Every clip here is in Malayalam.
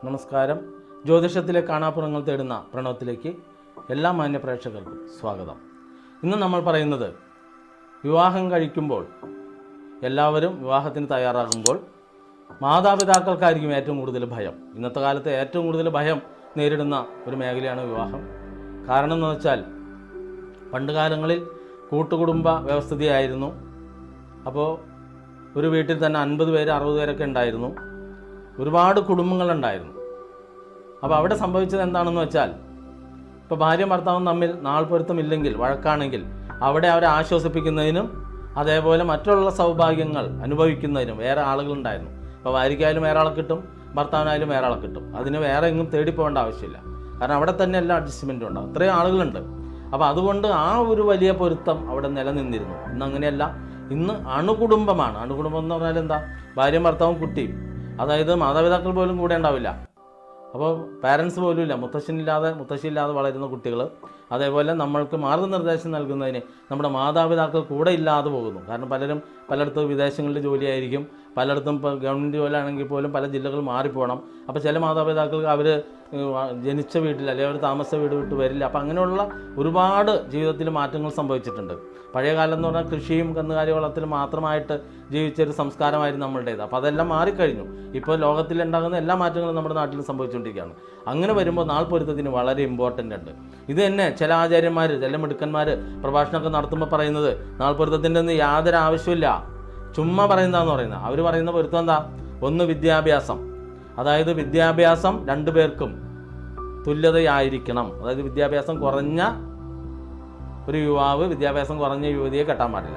നമസ്കാരം ജ്യോതിഷത്തിലെ കാണാപ്പുറങ്ങൾ തേടുന്ന പ്രണവത്തിലേക്ക് എല്ലാ മാന്യ പ്രേക്ഷകർക്കും സ്വാഗതം ഇന്ന് നമ്മൾ പറയുന്നത് വിവാഹം കഴിക്കുമ്പോൾ എല്ലാവരും വിവാഹത്തിന് തയ്യാറാകുമ്പോൾ മാതാപിതാക്കൾക്കായിരിക്കും ഏറ്റവും കൂടുതൽ ഭയം ഇന്നത്തെ കാലത്ത് ഏറ്റവും കൂടുതൽ ഭയം നേരിടുന്ന ഒരു മേഖലയാണ് വിവാഹം കാരണം എന്ന് വെച്ചാൽ പണ്ട് കാലങ്ങളിൽ കൂട്ടുകുടുംബ വ്യവസ്ഥിതിയായിരുന്നു അപ്പോൾ ഒരു വീട്ടിൽ തന്നെ അൻപത് പേര് അറുപത് പേരൊക്കെ ഉണ്ടായിരുന്നു ഒരുപാട് കുടുംബങ്ങളുണ്ടായിരുന്നു അപ്പോൾ അവിടെ സംഭവിച്ചത് എന്താണെന്ന് വെച്ചാൽ ഇപ്പോൾ ഭാര്യ ഭർത്താവും തമ്മിൽ നാൾ പൊരുത്തമില്ലെങ്കിൽ വഴക്കാണെങ്കിൽ അവിടെ അവരെ ആശ്വസിപ്പിക്കുന്നതിനും അതേപോലെ മറ്റുള്ള സൗഭാഗ്യങ്ങൾ അനുഭവിക്കുന്നതിനും വേറെ ആളുകളുണ്ടായിരുന്നു ഇപ്പോൾ ഭാര്യയ്ക്കായാലും വേറെ ആളെ കിട്ടും ഭർത്താവിനായാലും വേറെ ആളെ കിട്ടും അതിന് വേറെ എങ്ങും തേടി പോകേണ്ട ആവശ്യമില്ല കാരണം അവിടെ തന്നെ എല്ലാ അഡ്ജസ്റ്റ്മെൻറ്റും ഉണ്ടാവും അത്രയും ആളുകളുണ്ട് അപ്പോൾ അതുകൊണ്ട് ആ ഒരു വലിയ പൊരുത്തം അവിടെ നിലനിന്നിരുന്നു ഇന്ന് അങ്ങനെയല്ല ഇന്ന് അണുകുടുംബമാണ് അണുകുടുംബം എന്ന് പറഞ്ഞാൽ എന്താ ഭാര്യയും ഭർത്താവും കുട്ടിയും അതായത് മാതാപിതാക്കൾ പോലും കൂടെ ഉണ്ടാവില്ല അപ്പോൾ പാരൻസ് പോലും ഇല്ല മുത്തശ്ശനില്ലാതെ മുത്തശ്ശിയില്ലാതെ വളരുന്ന കുട്ടികൾ അതേപോലെ നമ്മൾക്ക് മാർഗനിർദ്ദേശം നൽകുന്നതിന് നമ്മുടെ മാതാപിതാക്കൾ കൂടെ ഇല്ലാതെ പോകുന്നു കാരണം പലരും പലയിടത്തും വിദേശങ്ങളിൽ ജോലിയായിരിക്കും പലയിടത്തും ഇപ്പോൾ ഗവൺമെൻറ് ജോലി ആണെങ്കിൽ പോലും പല ജില്ലകൾ മാറിപ്പോകണം അപ്പോൾ ചില മാതാപിതാക്കൾക്ക് അവർ ജനിച്ച വീട്ടിൽ അല്ലെങ്കിൽ അവർ താമസ വീട് വിട്ട് വരില്ല അപ്പോൾ അങ്ങനെയുള്ള ഒരുപാട് ജീവിതത്തിൽ മാറ്റങ്ങൾ സംഭവിച്ചിട്ടുണ്ട് പഴയ കാലം എന്ന് പറഞ്ഞാൽ കൃഷിയും കന്നുകാലി വളർത്തലും മാത്രമായിട്ട് ജീവിച്ചൊരു സംസ്കാരമായിരുന്നു നമ്മളുടേത് അപ്പോൾ അതെല്ലാം മാറിക്കഴിഞ്ഞു ഇപ്പോൾ ലോകത്തിലുണ്ടാകുന്ന എല്ലാ മാറ്റങ്ങളും നമ്മുടെ നാട്ടിൽ സംഭവിച്ചുകൊണ്ടിരിക്കുകയാണ് അങ്ങനെ വരുമ്പോൾ നാൾ പൊരുത്തത്തിന് വളരെ ഇമ്പോർട്ടൻ്റ് ഉണ്ട് ഇത് തന്നെ ചില ആചാര്യന്മാർ ചില മിടുക്കന്മാർ പ്രഭാഷണമൊക്കെ നടത്തുമ്പോൾ പറയുന്നത് നാൾ പൊരുത്തത്തിൻ്റെ ഒന്നും യാതൊരു ആവശ്യമില്ല ചുമ്മാ പറയുന്നതാന്ന് പറയുന്നത് അവർ പറയുന്ന പൊരുത്തം എന്താ ഒന്ന് വിദ്യാഭ്യാസം അതായത് വിദ്യാഭ്യാസം രണ്ടു പേർക്കും തുല്യതയായിരിക്കണം അതായത് വിദ്യാഭ്യാസം കുറഞ്ഞ ഒരു യുവാവ് വിദ്യാഭ്യാസം കുറഞ്ഞ യുവതിയെ കെട്ടാൻ പാടില്ല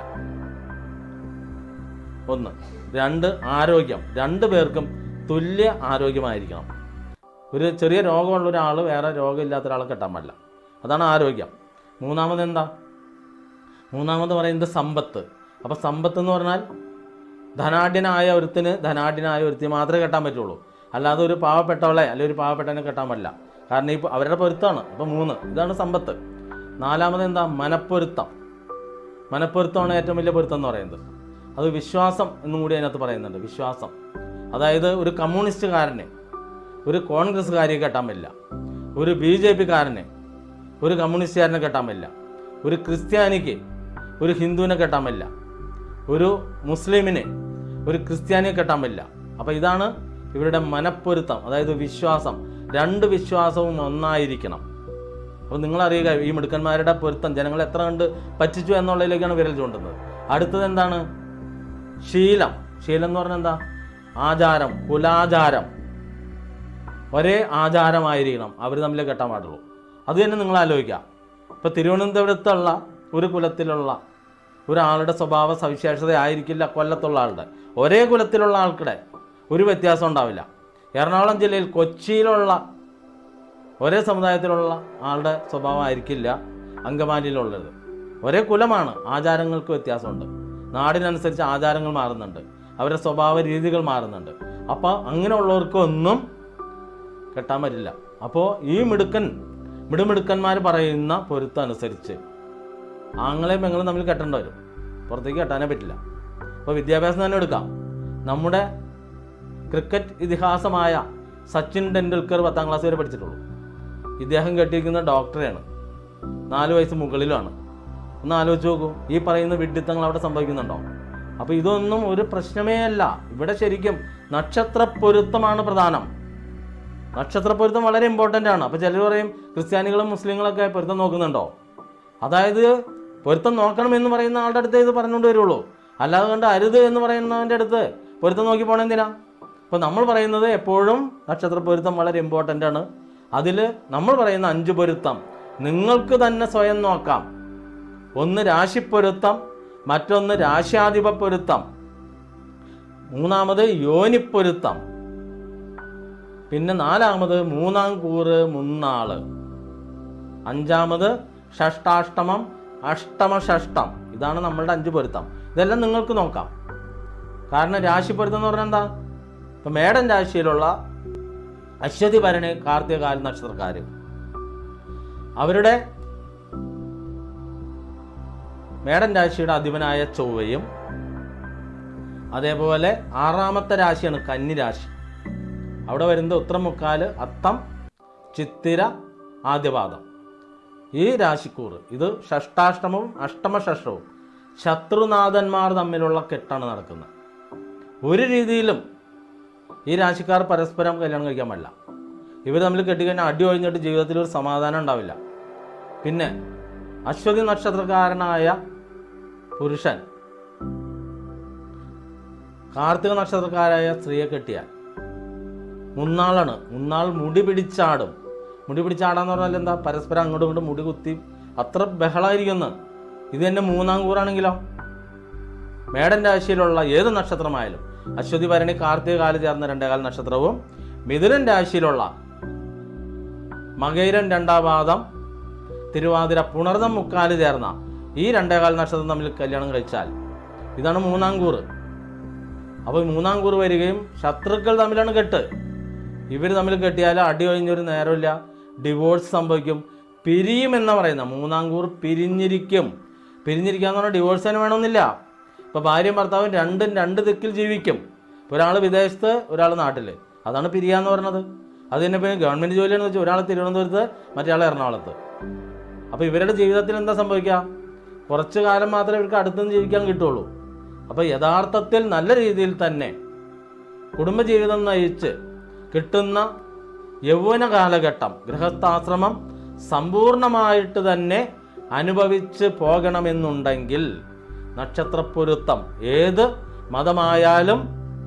ഒന്ന് രണ്ട് ആരോഗ്യം രണ്ടു പേർക്കും തുല്യ ആരോഗ്യമായിരിക്കണം ഒരു ചെറിയ രോഗമുള്ള ഒരാൾ വേറെ രോഗമില്ലാത്ത ഒരാളെ കെട്ടാൻ പാടില്ല അതാണ് ആരോഗ്യം മൂന്നാമത് എന്താ മൂന്നാമത് പറയുന്നത് സമ്പത്ത് അപ്പോൾ സമ്പത്ത് എന്ന് പറഞ്ഞാൽ ധനാഢ്യനായ ഒരുത്തിന് ധനാഢ്യനായ ഒരുത്തി മാത്രമേ കെട്ടാൻ പറ്റുള്ളൂ അല്ലാതെ ഒരു പാവപ്പെട്ടവളെ അല്ലെങ്കിൽ ഒരു പാവപ്പെട്ടവനെ കെട്ടാൻ പറ്റില്ല കാരണം ഈ അവരുടെ പൊരുത്തമാണ് അപ്പോൾ മൂന്ന് ഇതാണ് സമ്പത്ത് നാലാമത് എന്താ മനപ്പൊരുത്തം മനപ്പൊരുത്തമാണ് ഏറ്റവും വലിയ പൊരുത്തം എന്ന് പറയുന്നത് അത് വിശ്വാസം എന്നും കൂടി അതിനകത്ത് പറയുന്നുണ്ട് വിശ്വാസം അതായത് ഒരു കമ്മ്യൂണിസ്റ്റുകാരനെ ഒരു കോൺഗ്രസ്സുകാരിയെ കെട്ടാൻ പറ്റില്ല ഒരു ബി ജെ പിക്കാരനെ ഒരു കമ്മ്യൂണിസ്റ്റുകാരനെ കെട്ടാൻ പറ്റില്ല ഒരു ക്രിസ്ത്യാനിക്ക് ഒരു ഹിന്ദുവിനെ കെട്ടാൻ പറ്റില്ല ഒരു മുസ്ലിമിനെ ഒരു ക്രിസ്ത്യാനിയെ കെട്ടാൻ പറ്റില്ല അപ്പോൾ ഇതാണ് ഇവരുടെ മനപ്പൊരുത്തം അതായത് വിശ്വാസം രണ്ട് വിശ്വാസവും ഒന്നായിരിക്കണം അപ്പോൾ നിങ്ങളറിയുക ഈ മിടുക്കന്മാരുടെ പൊരുത്തം ജനങ്ങളെ എത്ര കണ്ട് പറ്റിച്ചു എന്നുള്ളതിലേക്കാണ് വിരൽ ചൂണ്ടുന്നത് അടുത്തത് എന്താണ് ശീലം ശീലം എന്ന് പറഞ്ഞാൽ എന്താ ആചാരം കുലാചാരം ഒരേ ആചാരമായിരിക്കണം അവർ തമ്മിൽ കെട്ടാൻ പാടുള്ളൂ അത് തന്നെ നിങ്ങൾ ആലോചിക്കുക ഇപ്പോൾ തിരുവനന്തപുരത്തുള്ള ഒരു കുലത്തിലുള്ള ഒരാളുടെ സ്വഭാവ സവിശേഷത ആയിരിക്കില്ല കൊല്ലത്തുള്ള ആളുടെ ഒരേ കുലത്തിലുള്ള ആൾക്കിടെ ഒരു വ്യത്യാസം ഉണ്ടാവില്ല എറണാകുളം ജില്ലയിൽ കൊച്ചിയിലുള്ള ഒരേ സമുദായത്തിലുള്ള ആളുടെ സ്വഭാവമായിരിക്കില്ല അങ്കമാലിയിലുള്ളത് ഒരേ കുലമാണ് ആചാരങ്ങൾക്ക് വ്യത്യാസമുണ്ട് നാടിനനുസരിച്ച് ആചാരങ്ങൾ മാറുന്നുണ്ട് അവരുടെ സ്വഭാവ രീതികൾ മാറുന്നുണ്ട് അപ്പോൾ അങ്ങനെയുള്ളവർക്കൊന്നും കെട്ടാൻ പറ്റില്ല അപ്പോൾ ഈ മിടുക്കൻ മിടുമിടുക്കന്മാർ പറയുന്ന പൊരുത്തം അനുസരിച്ച് ആങ്ങളെയും പെങ്ങളും തമ്മിൽ കെട്ടേണ്ടി വരും പുറത്തേക്ക് കെട്ടാനേ പറ്റില്ല അപ്പോൾ വിദ്യാഭ്യാസം തന്നെ എടുക്കാം നമ്മുടെ ക്രിക്കറ്റ് ഇതിഹാസമായ സച്ചിൻ ടെണ്ടുൽക്കർ പത്താം ക്ലാസ് വരെ പഠിച്ചിട്ടുള്ളൂ ഇദ്ദേഹം കെട്ടിയിരിക്കുന്ന ഡോക്ടറെയാണ് നാല് വയസ്സ് മുകളിലുമാണ് ഒന്ന് ആലോചിച്ച് നോക്കൂ ഈ പറയുന്ന വിഡ്ഢിത്തങ്ങൾ അവിടെ സംഭവിക്കുന്നുണ്ടോ അപ്പോൾ ഇതൊന്നും ഒരു പ്രശ്നമേ അല്ല ഇവിടെ ശരിക്കും നക്ഷത്ര പൊരുത്തമാണ് പ്രധാനം നക്ഷത്ര പൊരുത്തം വളരെ ഇമ്പോർട്ടൻ്റ് ആണ് അപ്പോൾ ചിലർ പറയും ക്രിസ്ത്യാനികളും മുസ്ലിങ്ങളൊക്കെ പൊരുത്തം നോക്കുന്നുണ്ടോ അതായത് പൊരുത്തം നോക്കണം എന്ന് പറയുന്ന ആളുടെ അടുത്ത് ഇത് പറഞ്ഞുകൊണ്ട് വരുള്ളൂ അല്ലാതെ കണ്ട് അരുത് എന്ന് പറയുന്നവൻ്റെ അടുത്ത് പൊരുത്തം നോക്കി പോകണം എന്തിനാ അപ്പോൾ നമ്മൾ പറയുന്നത് എപ്പോഴും നക്ഷത്ര പൊരുത്തം വളരെ ഇമ്പോർട്ടൻ്റ് ആണ് അതിൽ നമ്മൾ പറയുന്ന അഞ്ച് പൊരുത്തം നിങ്ങൾക്ക് തന്നെ സ്വയം നോക്കാം ഒന്ന് രാശിപ്പൊരുത്തം മറ്റൊന്ന് രാശ്യാധിപ പൊരുത്തം മൂന്നാമത് യോനിപ്പൊരുത്തം പിന്നെ നാലാമത് മൂന്നാം കൂറ് മുന്നാള് അഞ്ചാമത് ഷഷ്ടാഷ്ടമം അഷ്ടമ ഷഷ്ടം ഇതാണ് നമ്മളുടെ അഞ്ച് പൊരുത്തം ഇതെല്ലാം നിങ്ങൾക്ക് നോക്കാം കാരണം രാശി പൊരുത്തം എന്ന് പറഞ്ഞാൽ എന്താ ഇപ്പം മേടൻ രാശിയിലുള്ള അശ്വതി ഭരണി കാർത്തികകാല നക്ഷത്രക്കാർ അവരുടെ മേടൻ രാശിയുടെ അധിപനായ ചൊവ്വയും അതേപോലെ ആറാമത്തെ രാശിയാണ് കന്നി രാശി അവിടെ വരുന്നത് ഉത്തരമുക്കാല് അത്തം ചിത്തിര ആദ്യപാദം ഈ രാശിക്കൂർ ഇത് ഷഷ്ടാഷ്ടമവും അഷ്ടമഷഷ്ടവും ശത്രുനാഥന്മാർ തമ്മിലുള്ള കെട്ടാണ് നടക്കുന്നത് ഒരു രീതിയിലും ഈ രാശിക്കാർ പരസ്പരം കല്യാണം കഴിക്കാൻ പാടില്ല ഇവർ തമ്മിൽ കെട്ടിക്കഴിഞ്ഞാൽ അടി ഒഴിഞ്ഞിട്ട് ജീവിതത്തിൽ ഒരു സമാധാനം ഉണ്ടാവില്ല പിന്നെ അശ്വതി നക്ഷത്രക്കാരനായ പുരുഷൻ കാർത്തിക നക്ഷത്രക്കാരായ സ്ത്രീയെ കെട്ടിയാൽ മുന്നാളാണ് മുന്നാൾ മുടി പിടിച്ചാടും മുടി പിടിച്ചാടാന്ന് പറഞ്ഞാൽ എന്താ പരസ്പരം അങ്ങോട്ടും ഇങ്ങോട്ടും മുടി കുത്തി അത്ര ബഹളായിരിക്കുന്നു ഇത് തന്നെ മൂന്നാം കൂറാണെങ്കിലോ മേടൻ രാശിയിലുള്ള ഏത് നക്ഷത്രമായാലും അശ്വതി ഭരണി കാർത്തിക കാല് ചേർന്ന രണ്ടേകാൽ നക്ഷത്രവും മിഥുനൻ രാശിയിലുള്ള മകൈരൻ രണ്ടാം പാദം തിരുവാതിര പുണർദം മുക്കാല് ചേർന്ന ഈ രണ്ടേകാൽ നക്ഷത്രം തമ്മിൽ കല്യാണം കഴിച്ചാൽ ഇതാണ് മൂന്നാം കൂറ് അപ്പോൾ ഈ മൂന്നാം കൂറ് വരികയും ശത്രുക്കൾ തമ്മിലാണ് കെട്ട് ഇവർ തമ്മിൽ കെട്ടിയാൽ അടി കഴിഞ്ഞൊരു നേരമില്ല ഡിവോഴ്സ് സംഭവിക്കും പിരിയും എന്ന് പറയുന്ന മൂന്നാം കൂർ പിരിഞ്ഞിരിക്കും പിരിഞ്ഞിരിക്കാന്ന് പറഞ്ഞാൽ ഡിവോഴ്സ് തന്നെ വേണമെന്നില്ല ഇപ്പോൾ ഭാര്യയും ഭർത്താവും രണ്ടും രണ്ട് ദിക്കിൽ ജീവിക്കും ഒരാൾ വിദേശത്ത് ഒരാൾ നാട്ടിൽ അതാണ് പിരിയാന്ന് പറഞ്ഞത് അത് തന്നെ ഇപ്പോൾ ഗവൺമെൻറ് ജോലിയാണെന്ന് വെച്ചാൽ ഒരാൾ തിരുവനന്തപുരത്ത് മറ്റേ എറണാകുളത്ത് അപ്പോൾ ഇവരുടെ ജീവിതത്തിൽ എന്താ സംഭവിക്കുക കുറച്ച് കാലം മാത്രമേ ഇവർക്ക് അടുത്തുനിന്ന് ജീവിക്കാൻ കിട്ടുള്ളൂ അപ്പോൾ യഥാർത്ഥത്തിൽ നല്ല രീതിയിൽ തന്നെ കുടുംബജീവിതം നയിച്ച് കിട്ടുന്ന യൗവന കാലഘട്ടം ഗൃഹസ്ഥാശ്രമം സമ്പൂർണമായിട്ട് തന്നെ അനുഭവിച്ച് പോകണമെന്നുണ്ടെങ്കിൽ നക്ഷത്രപ്പൊരുത്തം ഏത് മതമായാലും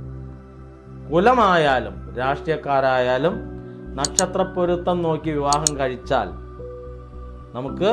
കുലമായാലും രാഷ്ട്രീയക്കാരായാലും നക്ഷത്രപ്പൊരുത്തം നോക്കി വിവാഹം കഴിച്ചാൽ നമുക്ക്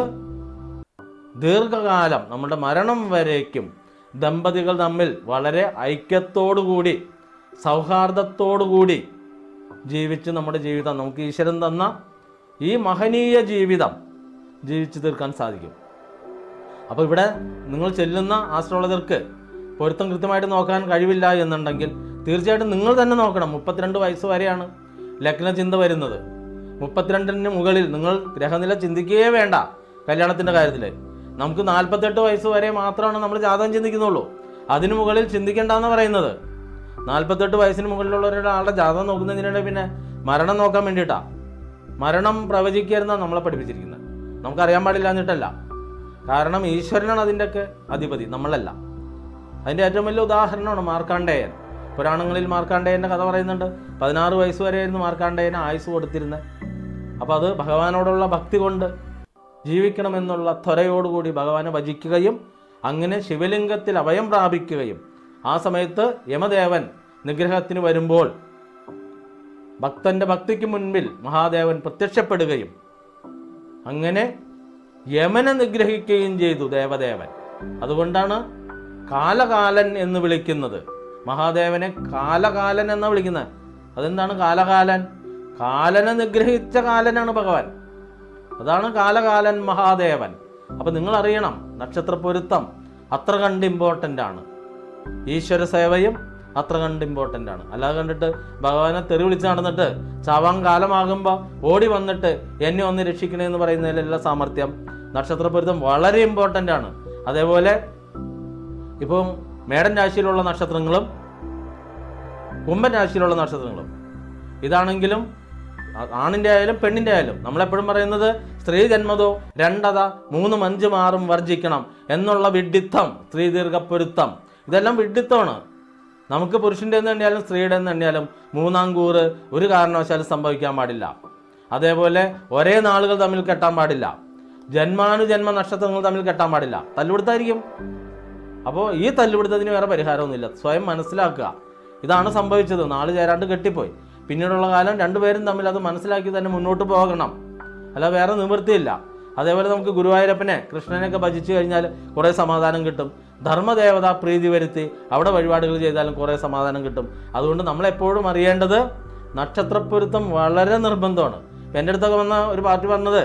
ദീർഘകാലം നമ്മുടെ മരണം വരേക്കും ദമ്പതികൾ തമ്മിൽ വളരെ ഐക്യത്തോടുകൂടി സൗഹാർദ്ദത്തോടുകൂടി ജീവിച്ച് നമ്മുടെ ജീവിതം നമുക്ക് ഈശ്വരൻ തന്ന ഈ മഹനീയ ജീവിതം ജീവിച്ചു തീർക്കാൻ സാധിക്കും അപ്പോൾ ഇവിടെ നിങ്ങൾ ചെല്ലുന്ന ആസ്ട്രോളജർക്ക് പൊരുത്തം കൃത്യമായിട്ട് നോക്കാൻ കഴിവില്ല എന്നുണ്ടെങ്കിൽ തീർച്ചയായിട്ടും നിങ്ങൾ തന്നെ നോക്കണം മുപ്പത്തിരണ്ട് വയസ്സ് വരെയാണ് ലഗ്ന ചിന്ത വരുന്നത് മുപ്പത്തിരണ്ടിന് മുകളിൽ നിങ്ങൾ ഗ്രഹനില ചിന്തിക്കുകയേ വേണ്ട കല്യാണത്തിൻ്റെ കാര്യത്തിൽ നമുക്ക് നാൽപ്പത്തെട്ട് വയസ്സ് വരെ മാത്രമാണ് നമ്മൾ ജാതകം ചിന്തിക്കുന്നുള്ളൂ അതിന് മുകളിൽ ചിന്തിക്കേണ്ടെന്ന് പറയുന്നത് നാൽപ്പത്തെട്ട് വയസ്സിന് മുകളിലുള്ള ഒരാളുടെ ജാതകം നോക്കുന്നതിനിടെ പിന്നെ മരണം നോക്കാൻ വേണ്ടിയിട്ടാ മരണം പ്രവചിക്കരുന്ന നമ്മളെ പഠിപ്പിച്ചിരിക്കുന്നത് നമുക്കറിയാൻ പാടില്ല എന്നിട്ടല്ല കാരണം ഈശ്വരനാണ് അതിൻ്റെയൊക്കെ അധിപതി നമ്മളല്ല അതിൻ്റെ ഏറ്റവും വലിയ ഉദാഹരണമാണ് മാർക്കാണ്ഡേയൻ പുരാണങ്ങളിൽ മാർക്കാണ്ഡേയൻ്റെ കഥ പറയുന്നുണ്ട് പതിനാറ് വയസ്സ് വരെയായിരുന്നു മാർക്കാണ്ഡേയന് ആയുസ് കൊടുത്തിരുന്നത് അപ്പോൾ അത് ഭഗവാനോടുള്ള ഭക്തി കൊണ്ട് ജീവിക്കണമെന്നുള്ള ത്വരയോടുകൂടി ഭഗവാനെ ഭജിക്കുകയും അങ്ങനെ ശിവലിംഗത്തിൽ അഭയം പ്രാപിക്കുകയും ആ സമയത്ത് യമദേവൻ നിഗ്രഹത്തിന് വരുമ്പോൾ ഭക്തന്റെ ഭക്തിക്ക് മുൻപിൽ മഹാദേവൻ പ്രത്യക്ഷപ്പെടുകയും അങ്ങനെ യമനെ നിഗ്രഹിക്കുകയും ചെയ്തു ദേവദേവൻ അതുകൊണ്ടാണ് കാലകാലൻ എന്ന് വിളിക്കുന്നത് മഹാദേവനെ കാലകാലൻ എന്നാ വിളിക്കുന്നത് അതെന്താണ് കാലകാലൻ കാലനെ നിഗ്രഹിച്ച കാലനാണ് ഭഗവാൻ അതാണ് കാലകാലൻ മഹാദേവൻ അപ്പൊ നിങ്ങൾ അറിയണം നക്ഷത്ര പൊരുത്തം അത്ര കണ്ട് ഇമ്പോർട്ടൻ്റ് ആണ് ഈശ്വര സേവയും അത്ര കണ്ട് ഇമ്പോർട്ടൻ്റ് ആണ് അല്ലാതെ കണ്ടിട്ട് ഭഗവാനെ തെറി വിളിച്ച് നടന്നിട്ട് ചാവാൻ കാലമാകുമ്പോൾ ഓടി വന്നിട്ട് എന്നെ ഒന്ന് രക്ഷിക്കണേ എന്ന് പറയുന്നതിലെല്ലാം സാമർത്ഥ്യം നക്ഷത്രപ്പൊരുത്തം വളരെ ഇമ്പോർട്ടൻ്റ് ആണ് അതേപോലെ ഇപ്പം മേടൻ രാശിയിലുള്ള നക്ഷത്രങ്ങളും കുംഭൻ രാശിയിലുള്ള നക്ഷത്രങ്ങളും ഇതാണെങ്കിലും ആ- ആണിൻ്റെ ആയാലും പെണ്ണിൻ്റെ ആയാലും നമ്മളെപ്പോഴും പറയുന്നത് സ്ത്രീ ജന്മതോ രണ്ടത മൂന്നും അഞ്ചും ആറും വർജിക്കണം എന്നുള്ള വിഡിത്തം സ്ത്രീ ദീർഘപ്പൊരുത്തം ഇതെല്ലാം വിഡിത്തമാണ് നമുക്ക് പുരുഷൻ്റെ എന്ന് എണ്ണിയാലും സ്ത്രീയുടെ എന്ന് എണ്ണിയാലും മൂന്നാം കൂറ് ഒരു കാരണവശാലും സംഭവിക്കാൻ പാടില്ല അതേപോലെ ഒരേ നാളുകൾ തമ്മിൽ കെട്ടാൻ പാടില്ല ജന്മാനുജന്മ നക്ഷത്രങ്ങൾ തമ്മിൽ കെട്ടാൻ പാടില്ല തല്ലുപിടുത്തായിരിക്കും അപ്പോൾ ഈ തല്ലുപിടുത്തത്തിന് വേറെ പരിഹാരമൊന്നുമില്ല സ്വയം മനസ്സിലാക്കുക ഇതാണ് സംഭവിച്ചത് നാള് ചേരാണ്ട് കെട്ടിപ്പോയി പിന്നീടുള്ള കാലം രണ്ടുപേരും തമ്മിൽ അത് മനസ്സിലാക്കി തന്നെ മുന്നോട്ട് പോകണം അല്ല വേറെ നിവൃത്തിയില്ല അതേപോലെ നമുക്ക് ഗുരുവായൂരപ്പനെ കൃഷ്ണനെയൊക്കെ ഭജിച്ചു കഴിഞ്ഞാൽ കുറേ സമാധാനം കിട്ടും ധർമ്മദേവത പ്രീതി വരുത്തി അവിടെ വഴിപാടുകൾ ചെയ്താലും കുറേ സമാധാനം കിട്ടും അതുകൊണ്ട് നമ്മളെപ്പോഴും അറിയേണ്ടത് നക്ഷത്രപ്പൊരുത്തം വളരെ നിർബന്ധമാണ് ഇപ്പം എൻ്റെ അടുത്തൊക്കെ വന്ന ഒരു പാർട്ടി പറഞ്ഞത്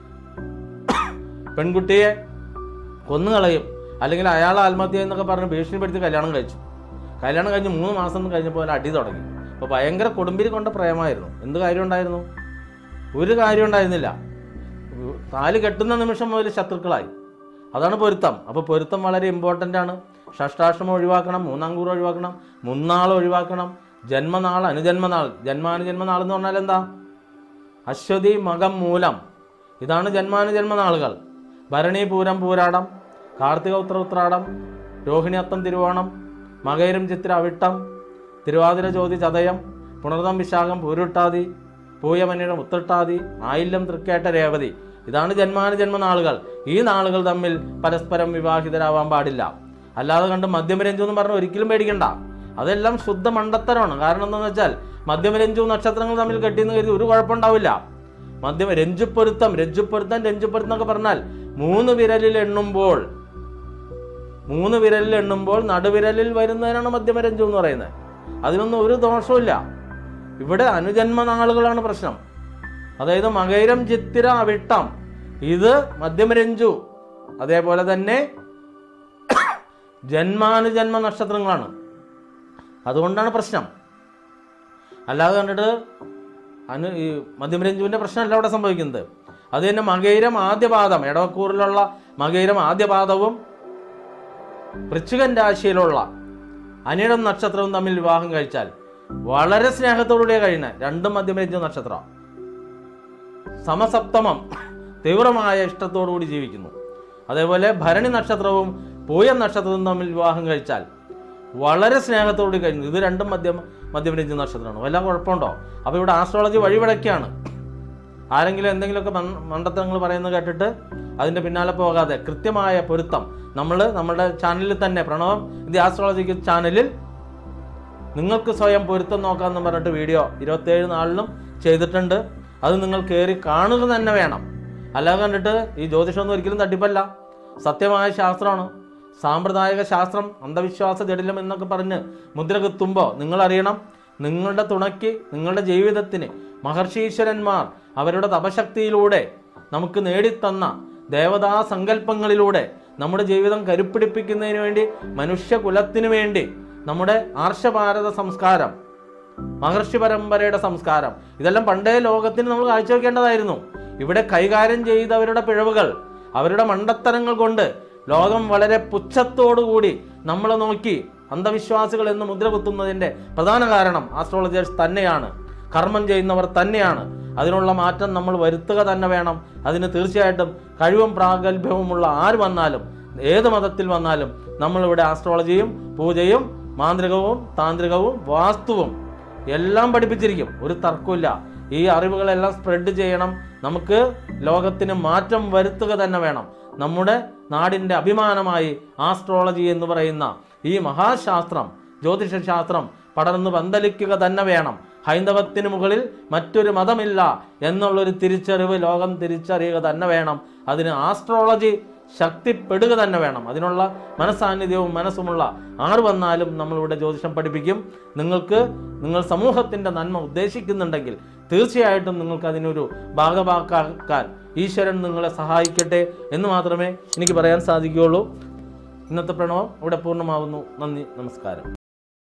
പെൺകുട്ടിയെ കൊന്നുകളയും അല്ലെങ്കിൽ അയാൾ ആത്മഹത്യ എന്നൊക്കെ പറഞ്ഞ് ഭീഷണിപ്പെടുത്തി കല്യാണം കഴിച്ചു കല്യാണം കഴിഞ്ഞ് മൂന്ന് മാസം കഴിഞ്ഞപ്പോൾ ഒരു അടി തുടങ്ങി അപ്പോൾ ഭയങ്കര കൊടുമ്പിരി കൊണ്ട പ്രേമമായിരുന്നു എന്ത് കാര്യം ഉണ്ടായിരുന്നു ഒരു കാര്യം ഉണ്ടായിരുന്നില്ല താലി കെട്ടുന്ന നിമിഷം മുതൽ ശത്രുക്കളായി അതാണ് പൊരുത്തം അപ്പോൾ പൊരുത്തം വളരെ ഇമ്പോർട്ടൻ്റ് ആണ് ഷഷ്ടാഷ്ടമം ഒഴിവാക്കണം മൂന്നാം കൂറ് ഒഴിവാക്കണം മുന്നാൾ ഒഴിവാക്കണം ജന്മനാൾ അനുജന്മനാൾ ജന്മാനുജന്മനാൾ എന്ന് പറഞ്ഞാൽ എന്താ അശ്വതി മകം മൂലം ഇതാണ് ജന്മാനുജന്മനാളുകൾ ഭരണി പൂരം പൂരാടം കാർത്തിക ഉത്ര ഉത്രാടം രോഹിണി അത്തം തിരുവോണം മകയിരം ചിത്ര അവിട്ടം തിരുവാതിര ജ്യോതി ചതയം പുണർതം വിശാഖം പൂരുട്ടാതി പൂയമനിയുടെ മുത്തിട്ടാതി ആയില്യം തൃക്കേട്ട രേവതി ഇതാണ് ജന്മാനുജന്മ നാളുകൾ ഈ നാളുകൾ തമ്മിൽ പരസ്പരം വിവാഹിതരാവാൻ പാടില്ല അല്ലാതെ കണ്ട് മധ്യമരഞ്ജു എന്ന് പറഞ്ഞ് ഒരിക്കലും പേടിക്കണ്ട അതെല്ലാം ശുദ്ധ മണ്ടത്തരമാണ് കാരണം എന്താണെന്ന് വെച്ചാൽ മധ്യമരഞ്ജു നക്ഷത്രങ്ങൾ തമ്മിൽ കെട്ടിയെന്ന് കരുതി ഒരു കുഴപ്പമുണ്ടാവില്ല മധ്യമ രഞ്ജുപ്പൊരുത്തം രഞ്ജുപ്പൊരുത്തം രഞ്ജുപ്പൊരുത്തം എന്നൊക്കെ പറഞ്ഞാൽ മൂന്ന് വിരലിൽ എണ്ണുമ്പോൾ മൂന്ന് വിരലിൽ എണ്ണുമ്പോൾ നടുവിരലിൽ വരുന്നതിനാണ് മധ്യമരഞ്ജു എന്ന് പറയുന്നത് അതിനൊന്നും ഒരു ദോഷവുമില്ല ഇവിടെ അനുജന്മ നാളുകളാണ് പ്രശ്നം അതായത് മകൈരം ചിത്തിര അവിട്ടം ഇത് മധ്യമരഞ്ജു അതേപോലെ തന്നെ ജന്മാനുജന്മ നക്ഷത്രങ്ങളാണ് അതുകൊണ്ടാണ് പ്രശ്നം അല്ലാതെ കണ്ടിട്ട് അനു ഈ മധ്യമരഞ്ജുവിൻ്റെ പ്രശ്നമല്ല അവിടെ സംഭവിക്കുന്നത് അത് തന്നെ മകൈരം ആദ്യപാദം എടവക്കൂറിലുള്ള മകൈരം ആദ്യപാദവും വൃശ്ചികൻ രാശിയിലുള്ള അനിടം നക്ഷത്രവും തമ്മിൽ വിവാഹം കഴിച്ചാൽ വളരെ സ്നേഹത്തോടുകൂടിയ കഴിയുന്ന രണ്ടും മധ്യമരഞ്ജു നക്ഷത്രം സമസപ്തമം തീവ്രമായ ഇഷ്ടത്തോടുകൂടി ജീവിക്കുന്നു അതേപോലെ ഭരണി നക്ഷത്രവും പൂയം നക്ഷത്രവും തമ്മിൽ വിവാഹം കഴിച്ചാൽ വളരെ സ്നേഹത്തോടുകൂടി കഴിഞ്ഞു ഇത് രണ്ടും മധ്യം മധ്യമരഞ്ജു നക്ഷത്രമാണ് വല്ല കുഴപ്പമുണ്ടോ അപ്പോൾ ഇവിടെ ആസ്ട്രോളജി വഴിവിടയ്ക്കാണ് ആരെങ്കിലും എന്തെങ്കിലുമൊക്കെ മൺ- മണ്ടത്തരങ്ങൾ പറയുന്നത് കേട്ടിട്ട് അതിൻ്റെ പിന്നാലെ പോകാതെ കൃത്യമായ പൊരുത്തം നമ്മൾ നമ്മുടെ ചാനലിൽ തന്നെ പ്രണവം ഇത് ആസ്ട്രോളജിക്ക് ചാനലിൽ നിങ്ങൾക്ക് സ്വയം പൊരുത്തം നോക്കാമെന്ന് പറഞ്ഞിട്ട് വീഡിയോ ഇരുപത്തേഴ് നാളിലും ചെയ്തിട്ടുണ്ട് അത് നിങ്ങൾ കയറി കാണുക തന്നെ വേണം അല്ലാതെ കണ്ടിട്ട് ഈ ജ്യോതിഷമൊന്നും ഒരിക്കലും തട്ടിപ്പല്ല സത്യമായ ശാസ്ത്രമാണ് സാമ്പ്രദായിക ശാസ്ത്രം അന്ധവിശ്വാസ ജടിലം എന്നൊക്കെ പറഞ്ഞ് മുദ്ര കുത്തുമ്പോൾ നിങ്ങളറിയണം നിങ്ങളുടെ തുണയ്ക്ക് നിങ്ങളുടെ ജീവിതത്തിന് മഹർഷീശ്വരന്മാർ അവരുടെ തപശക്തിയിലൂടെ നമുക്ക് നേടിത്തന്ന ദേവതാ സങ്കല്പങ്ങളിലൂടെ നമ്മുടെ ജീവിതം കരുപ്പിടിപ്പിക്കുന്നതിന് വേണ്ടി മനുഷ്യകുലത്തിനു വേണ്ടി നമ്മുടെ ആർഷഭാരത സംസ്കാരം മഹർഷി പരമ്പരയുടെ സംസ്കാരം ഇതെല്ലാം പണ്ടേ ലോകത്തിന് നമ്മൾ കാഴ്ചവെക്കേണ്ടതായിരുന്നു ഇവിടെ കൈകാര്യം ചെയ്തവരുടെ പിഴവുകൾ അവരുടെ മണ്ടത്തരങ്ങൾ കൊണ്ട് ലോകം വളരെ പുച്ഛത്തോടുകൂടി നമ്മളെ നോക്കി അന്ധവിശ്വാസികൾ എന്ന് മുദ്ര കുത്തുന്നതിൻ്റെ പ്രധാന കാരണം ആസ്ട്രോളജേഴ്സ് തന്നെയാണ് കർമ്മം ചെയ്യുന്നവർ തന്നെയാണ് അതിനുള്ള മാറ്റം നമ്മൾ വരുത്തുക തന്നെ വേണം അതിന് തീർച്ചയായിട്ടും കഴിവും പ്രാഗൽഭ്യവുമുള്ള ആര് വന്നാലും ഏത് മതത്തിൽ വന്നാലും നമ്മളിവിടെ ആസ്ട്രോളജിയും പൂജയും മാന്ത്രികവും താന്ത്രികവും വാസ്തുവും എല്ലാം പഠിപ്പിച്ചിരിക്കും ഒരു തർക്കമില്ല ഈ അറിവുകളെല്ലാം സ്പ്രെഡ് ചെയ്യണം നമുക്ക് ലോകത്തിന് മാറ്റം വരുത്തുക തന്നെ വേണം നമ്മുടെ നാടിൻ്റെ അഭിമാനമായി ആസ്ട്രോളജി എന്ന് പറയുന്ന ഈ മഹാശാസ്ത്രം ജ്യോതിഷശാസ്ത്രം പടർന്നു പന്തലിക്കുക തന്നെ വേണം ഹൈന്ദവത്തിന് മുകളിൽ മറ്റൊരു മതമില്ല എന്നുള്ളൊരു തിരിച്ചറിവ് ലോകം തിരിച്ചറിയുക തന്നെ വേണം അതിന് ആസ്ട്രോളജി ശക്തിപ്പെടുക തന്നെ വേണം അതിനുള്ള മനസാന്നിധ്യവും മനസ്സുമുള്ള ആര് വന്നാലും നമ്മളിവിടെ ജ്യോതിഷം പഠിപ്പിക്കും നിങ്ങൾക്ക് നിങ്ങൾ സമൂഹത്തിൻ്റെ നന്മ ഉദ്ദേശിക്കുന്നുണ്ടെങ്കിൽ തീർച്ചയായിട്ടും നിങ്ങൾക്ക് അതിനൊരു ഭാഗമാക്കാൻ ഈശ്വരൻ നിങ്ങളെ സഹായിക്കട്ടെ എന്ന് മാത്രമേ എനിക്ക് പറയാൻ സാധിക്കുകയുള്ളൂ ഇന്നത്തെ പ്രണവം ഇവിടെ പൂർണ്ണമാകുന്നു നന്ദി നമസ്കാരം